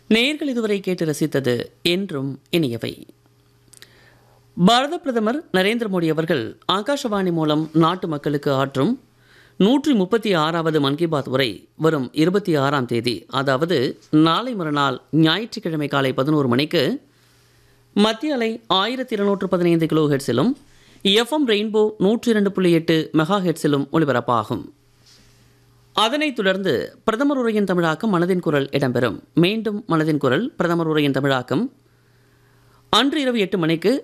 நேயர்கள் இதுவரை கேட்டு ரசித்தது என்றும் இனியவை பாரத பிரதமர் நரேந்திர மோடி அவர்கள் ஆகாஷவாணி மூலம் நாட்டு மக்களுக்கு ஆற்றும் நூற்றி முப்பத்தி ஆறாவது மன் கி பாத் உரை வரும் இருபத்தி ஆறாம் தேதி அதாவது நாளை மறுநாள் ஞாயிற்றுக்கிழமை காலை பதினோரு மணிக்கு மத்திய அலை ஆயிரத்தி இருநூற்று பதினைந்து கிலோ ஹெட்ஸிலும் எஃப்எம் ரெயின்போ நூற்றி இரண்டு புள்ளி எட்டு மெகா ஹெட்ஸிலும் ஒலிபரப்பாகும் அதனைத் தொடர்ந்து பிரதமர் உரையின் தமிழாக்கம் மனதின் குரல் இடம்பெறும் மீண்டும் மனதின் குரல் பிரதமர் உரையின் தமிழாக்கம் அன்று இரவு எட்டு மணிக்கு